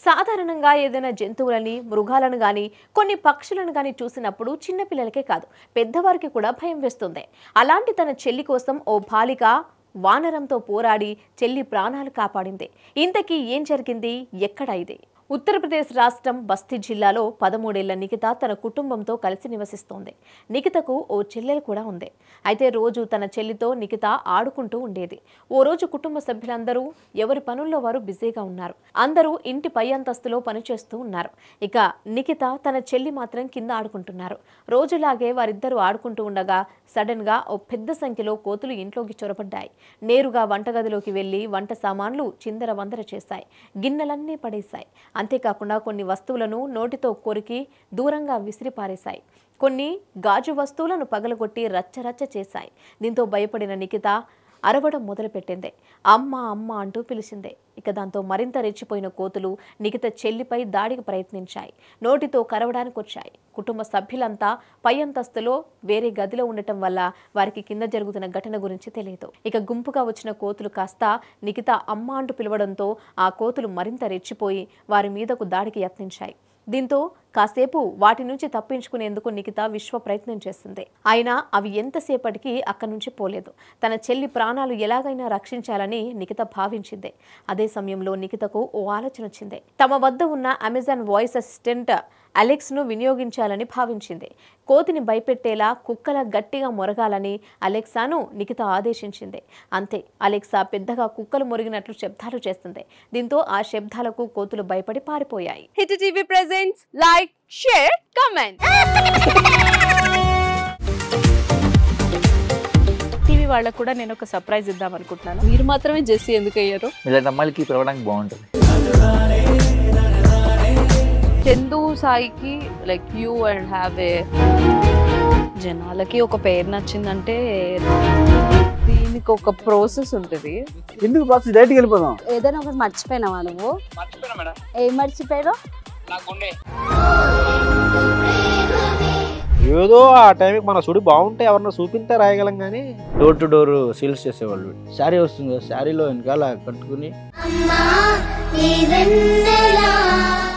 సాధారణంగా ఏదైనా జంతువులని మృగాలను గాని కొన్ని పక్షులను గాని చూసినప్పుడు చిన్నపిల్లలకే కాదు పెద్దవారికి కూడా భయం వేస్తుంది అలాంటి తన చెల్లి కోసం ఓ బాలిక వానరంతో పోరాడి చెల్లి ప్రాణాలు కాపాడింది ఇంతకీ ఏం జరిగింది ఎక్కడ ఇది ఉత్తరప్రదేశ్ రాష్ట్రం బస్తీ జిల్లాలో పదమూడేళ్ల నిఖిత తన కుటుంబంతో కలిసి నివసిస్తోంది నిఖితకు ఓ చెల్లెలు కూడా ఉంది అయితే రోజు తన చెల్లితో నిఖిత ఆడుకుంటూ ఉండేది ఓ రోజు కుటుంబ సభ్యులందరూ ఎవరి పనుల్లో వారు బిజీగా ఉన్నారు అందరూ ఇంటి పై అంతస్తులో పనిచేస్తూ ఉన్నారు ఇక నిఖిత తన చెల్లి మాత్రం కింద ఆడుకుంటున్నారు రోజులాగే వారిద్దరూ ఆడుకుంటూ ఉండగా సడన్ గా ఓ పెద్ద సంఖ్యలో కోతులు ఇంట్లోకి చొరబడ్డాయి నేరుగా వంటగదిలోకి వెళ్లి వంట సామాన్లు చిందర వందర చేశాయి గిన్నెలన్నీ పడేశాయి అంతేకాకుండా కొన్ని వస్తువులను నోటితో కొరికి దూరంగా విసిరిపారేశాయి కొన్ని గాజు వస్తువులను పగలగొట్టి రచ్చరచ్చ చేశాయి దీంతో భయపడిన నిఖిత అరవడం మొదలుపెట్టింది అమ్మ అమ్మ అంటూ పిలిచింది ఇక దాంతో మరింత రెచ్చిపోయిన కోతులు నిఖిత చెల్లిపై దాడికి ప్రయత్నించాయి నోటితో కరవడానికి వచ్చాయి కుటుంబ సభ్యులంతా పై అంతస్తులో వేరే గదిలో ఉండటం వల్ల వారికి కింద జరుగుతున్న ఘటన గురించి తెలియదు ఇక గుంపుగా వచ్చిన కోతులు కాస్త నిఖిత అమ్మ అంటూ పిలవడంతో ఆ కోతులు మరింత రెచ్చిపోయి వారి మీదకు దాడికి యత్నించాయి దీంతో కాసేపు వాటి నుంచి తప్పించుకునేందుకు నిఖిత విశ్వ ప్రయత్నం చేసింది అయినా అవి ఎంతసేపటికి అక్కడి నుంచి పోలేదు తన చెల్లి ప్రాణాలు ఎలాగైనా రక్షించాలని నిఖిత భావించింది అదే సమయంలో నిఖితకు ఓ ఆలోచన వచ్చింది తమ వద్ద ఉన్న అమెజాన్ వాయిస్ అసిస్టెంట్ అలెక్స్ ను వినియోగించాలని భావించింది కోతిని భయపెట్టేలా కుక్కల గట్టిగా మొరగాలని అలెక్సాను నిఖిత ఆదేశించింది అంతే అలెక్సా పెద్దగా కుక్కలు మొరిగినట్లు శబ్దాలు చేస్తుంది దీంతో ఆ శబ్దాలకు కోతులు భయపడి పారిపోయాయి hit TV presents like share comment TV వాళ్ళకు కూడా నేను ఒక సర్ప్రైజ్ ఇద్దాం అనుకుంటున్నాను మీరు మాత్రమే జెస్సీ ఎందుకు అయ్యారు ఇలాంటి అమ్మాయిలకి పిలవడానికి బాగుంటుంది చందు సాయికి like you and have a జనాలకి ఒక పేరు నచ్చిందంటే దీనికి ఒక ప్రాసెస్ ఉంటుంది ఎందుకు ప్రాసెస్ డైరెక్ట్కి వెళ్ళిపోదాం ఏదైనా ఒకటి మర్చిపోయినావా నువ్వు ఏం మర్చిపోయావు ఏదో ఆ టైంకి మన సుడి బాగుంటే ఎవరన్నా చూపిస్తే రాయగలం కానీ డోర్ టు డోర్ సేల్స్ చేసేవాళ్ళు శారీ వస్తుంది కదా శారీలో వెనకాల కట్టుకుని అమ్మా నీ వెన్నెలా